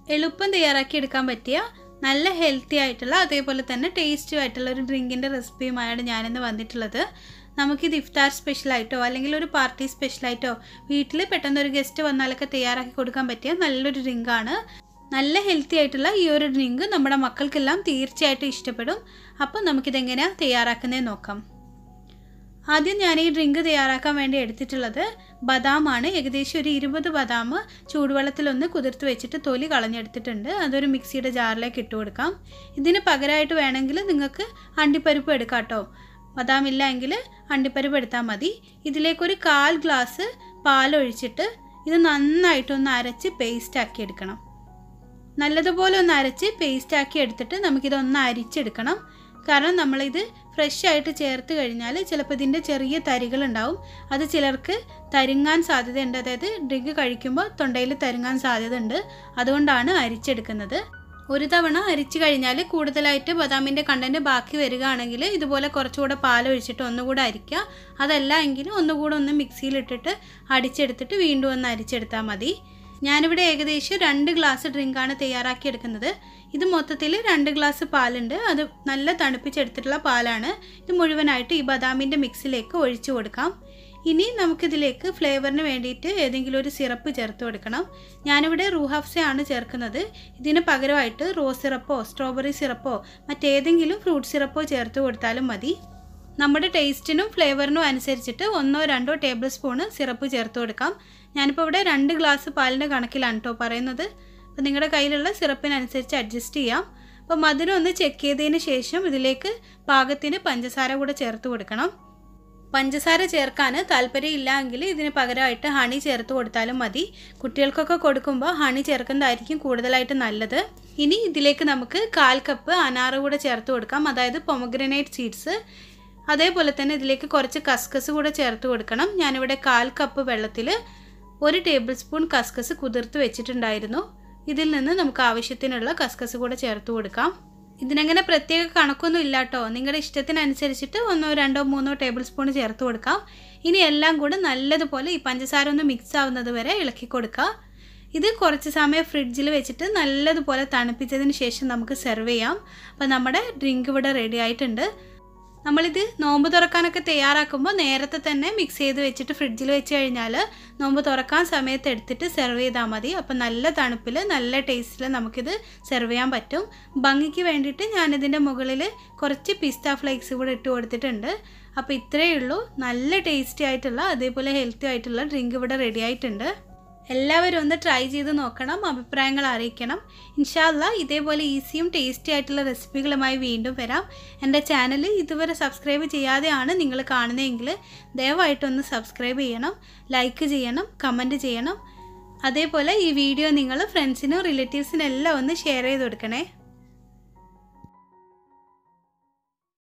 എളുപ്പം തയ്യാറാക്കി എടുക്കാൻ പറ്റിയ നല്ല ഹെൽത്തി ആയിട്ടുള്ള അതേപോലെ തന്നെ ടേസ്റ്റും ആയിട്ടുള്ള ഒരു ഡ്രിങ്കിൻ്റെ റെസിപ്പിയുമായാണ് ഞാനിന്ന് വന്നിട്ടുള്ളത് നമുക്കിത് ഇഫ്താർ സ്പെഷ്യലായിട്ടോ അല്ലെങ്കിൽ ഒരു പാർട്ടി സ്പെഷ്യലായിട്ടോ വീട്ടിൽ പെട്ടെന്ന് ഒരു ഗസ്റ്റ് വന്നാലൊക്കെ തയ്യാറാക്കി കൊടുക്കാൻ പറ്റിയ നല്ലൊരു ഡ്രിങ്കാണ് നല്ല ഹെൽത്തി ആയിട്ടുള്ള ഈ ഒരു ഡ്രിങ്ക് നമ്മുടെ മക്കൾക്കെല്ലാം തീർച്ചയായിട്ടും ഇഷ്ടപ്പെടും അപ്പോൾ നമുക്കിതെങ്ങനെയാണ് തയ്യാറാക്കുന്നത് നോക്കാം ആദ്യം ഞാൻ ഈ ഡ്രിങ്ക് തയ്യാറാക്കാൻ വേണ്ടി എടുത്തിട്ടുള്ളത് ബദാമാണ് ഏകദേശം ഒരു ഇരുപത് ബദാം ചൂടുവെള്ളത്തിലൊന്ന് കുതിർത്ത് വെച്ചിട്ട് തൊലി കളഞ്ഞെടുത്തിട്ടുണ്ട് അതൊരു മിക്സിയുടെ ജാറിലേക്ക് ഇട്ട് കൊടുക്കാം ഇതിന് പകരമായിട്ട് വേണമെങ്കിൽ നിങ്ങൾക്ക് അണ്ടിപ്പരിപ്പ് എടുക്കാം കേട്ടോ ബദാം ഇല്ല എങ്കിൽ അണ്ടിപ്പരിപ്പ് എടുത്താൽ മതി ഇതിലേക്കൊരു കാൽ ഗ്ലാസ് പാലൊഴിച്ചിട്ട് ഇത് നന്നായിട്ടൊന്ന് അരച്ച് പേസ്റ്റ് ആക്കി എടുക്കണം നല്ലതുപോലെ ഒന്ന് അരച്ച് പേസ്റ്റ് ആക്കി എടുത്തിട്ട് നമുക്കിതൊന്ന് അരിച്ചെടുക്കണം കാരണം നമ്മളിത് ഫ്രഷ് ആയിട്ട് ചേർത്ത് കഴിഞ്ഞാൽ ചിലപ്പോൾ ഇതിൻ്റെ ചെറിയ തരികളുണ്ടാവും അത് ചിലർക്ക് തരുങ്ങാൻ സാധ്യതയുണ്ട് അതായത് ഡ്രിങ്ക് കഴിക്കുമ്പോൾ തൊണ്ടയിൽ തരുങ്ങാൻ സാധ്യതയുണ്ട് അതുകൊണ്ടാണ് അരിച്ചെടുക്കുന്നത് ഒരു തവണ അരിച്ചു കഴിഞ്ഞാൽ കൂടുതലായിട്ട് ബദാമിൻ്റെ കണ്ടൻറ്റ് ബാക്കി വരികയാണെങ്കിൽ ഇതുപോലെ കുറച്ചുകൂടെ പാലൊഴിച്ചിട്ട് ഒന്നുകൂടെ അരിക്കുക അതല്ല എങ്കിൽ ഒന്നുകൂടെ ഒന്ന് മിക്സിയിലിട്ടിട്ട് അടിച്ചെടുത്തിട്ട് വീണ്ടും ഒന്ന് അരിച്ചെടുത്താൽ മതി ഞാനിവിടെ ഏകദേശം രണ്ട് ഗ്ലാസ് ഡ്രിങ്കാണ് തയ്യാറാക്കിയെടുക്കുന്നത് ഇത് മൊത്തത്തിൽ രണ്ട് ഗ്ലാസ് പാലുണ്ട് അത് നല്ല തണുപ്പിച്ചെടുത്തിട്ടുള്ള പാലാണ് ഇത് മുഴുവനായിട്ട് ഈ ബദാമിൻ്റെ മിക്സിലേക്ക് ഒഴിച്ചു കൊടുക്കാം ഇനി നമുക്കിതിലേക്ക് ഫ്ലേവറിന് വേണ്ടിയിട്ട് ഏതെങ്കിലും ഒരു സിറപ്പ് ചേർത്ത് കൊടുക്കണം ഞാനിവിടെ റൂഹാഫ്സ ആണ് ചേർക്കുന്നത് ഇതിന് പകരമായിട്ട് റോസ് സിറപ്പോ സ്ട്രോബെറി സിറപ്പോ മറ്റേതെങ്കിലും ഫ്രൂട്ട് സിറപ്പോ ചേർത്ത് കൊടുത്താലും മതി നമ്മുടെ ടേസ്റ്റിനും ഫ്ലേവറിനും അനുസരിച്ചിട്ട് ഒന്നോ രണ്ടോ ടേബിൾ സ്പൂണ് സിറപ്പ് ചേർത്ത് കൊടുക്കാം ഞാനിപ്പോൾ ഇവിടെ രണ്ട് ഗ്ലാസ് പാലിൻ്റെ കണക്കിലാണ് കേട്ടോ പറയുന്നത് അപ്പോൾ നിങ്ങളുടെ കയ്യിലുള്ള സിറപ്പിനനുസരിച്ച് അഡ്ജസ്റ്റ് ചെയ്യാം അപ്പോൾ മധുരം ഒന്ന് ചെക്ക് ചെയ്തതിന് ശേഷം ഇതിലേക്ക് പാകത്തിന് പഞ്ചസാര കൂടെ ചേർത്ത് കൊടുക്കണം പഞ്ചസാര ചേർക്കാൻ താല്പര്യമില്ല എങ്കിൽ ഇതിന് പകരമായിട്ട് ഹണി ചേർത്ത് കൊടുത്താലും മതി കുട്ടികൾക്കൊക്കെ കൊടുക്കുമ്പോൾ ഹണി ചേർക്കുന്നതായിരിക്കും കൂടുതലായിട്ട് നല്ലത് ഇനി ഇതിലേക്ക് നമുക്ക് കാൽ കപ്പ് അനാറ് കൂടെ ചേർത്ത് കൊടുക്കാം അതായത് പൊമഗ്രനേറ്റ് സീഡ്സ് അതേപോലെ തന്നെ ഇതിലേക്ക് കുറച്ച് കസ്കസ് കൂടെ ചേർത്ത് കൊടുക്കണം ഞാനിവിടെ കാൽ കപ്പ് വെള്ളത്തിൽ ഒരു ടേബിൾ സ്പൂൺ കസ്കസ് കുതിർത്ത് വെച്ചിട്ടുണ്ടായിരുന്നു ഇതിൽ നിന്ന് നമുക്ക് ആവശ്യത്തിനുള്ള കസ്കസ് കൂടെ ചേർത്ത് കൊടുക്കാം ഇതിനങ്ങനെ പ്രത്യേക കണക്കൊന്നും ഇല്ല കേട്ടോ നിങ്ങളുടെ ഇഷ്ടത്തിനനുസരിച്ചിട്ട് ഒന്നോ രണ്ടോ മൂന്നോ ടേബിൾ സ്പൂൺ ചേർത്ത് കൊടുക്കാം ഇനി എല്ലാം കൂടെ നല്ലതുപോലെ ഈ പഞ്ചസാര ഒന്ന് മിക്സ് ആവുന്നത് വരെ ഇളക്കി കൊടുക്കുക ഇത് കുറച്ച് സമയം ഫ്രിഡ്ജിൽ വെച്ചിട്ട് നല്ലതുപോലെ തണുപ്പിച്ചതിന് ശേഷം നമുക്ക് സെർവ് ചെയ്യാം അപ്പോൾ നമ്മുടെ ഡ്രിങ്ക് ഇവിടെ റെഡി ആയിട്ടുണ്ട് നമ്മളിത് നോമ്പ് തുറക്കാനൊക്കെ തയ്യാറാക്കുമ്പോൾ നേരത്തെ തന്നെ മിക്സ് ചെയ്ത് വെച്ചിട്ട് ഫ്രിഡ്ജിൽ വെച്ച് കഴിഞ്ഞാൽ നോമ്പ് തുറക്കാൻ സമയത്ത് എടുത്തിട്ട് സെർവ് ചെയ്താൽ മതി അപ്പോൾ നല്ല തണുപ്പിൽ നല്ല ടേസ്റ്റിൽ നമുക്കിത് സെർവ് ചെയ്യാൻ പറ്റും ഭംഗിക്ക് വേണ്ടിയിട്ട് ഞാനിതിൻ്റെ മുകളിൽ കുറച്ച് പിസ്ത ഫ്ലേക്സ് കൂടെ ഇട്ട് കൊടുത്തിട്ടുണ്ട് അപ്പോൾ ഇത്രയേ ഉള്ളൂ നല്ല ടേസ്റ്റി ആയിട്ടുള്ള അതേപോലെ ഹെൽത്തി ആയിട്ടുള്ള ഡ്രിങ്ക് ഇവിടെ റെഡി ആയിട്ടുണ്ട് എല്ലാവരും ഒന്ന് ട്രൈ ചെയ്ത് നോക്കണം അഭിപ്രായങ്ങൾ അറിയിക്കണം ഇൻഷാല്ല ഇതേപോലെ ഈസിയും ടേസ്റ്റി ആയിട്ടുള്ള റെസിപ്പികളുമായി വീണ്ടും വരാം എൻ്റെ ചാനൽ ഇതുവരെ സബ്സ്ക്രൈബ് ചെയ്യാതെയാണ് നിങ്ങൾ കാണുന്നതെങ്കിൽ ദയവായിട്ടൊന്ന് സബ്സ്ക്രൈബ് ചെയ്യണം ലൈക്ക് ചെയ്യണം കമൻറ്റ് ചെയ്യണം അതേപോലെ ഈ വീഡിയോ നിങ്ങൾ ഫ്രണ്ട്സിനും റിലേറ്റീവ്സിനും എല്ലാം ഒന്ന് ഷെയർ ചെയ്ത് കൊടുക്കണേ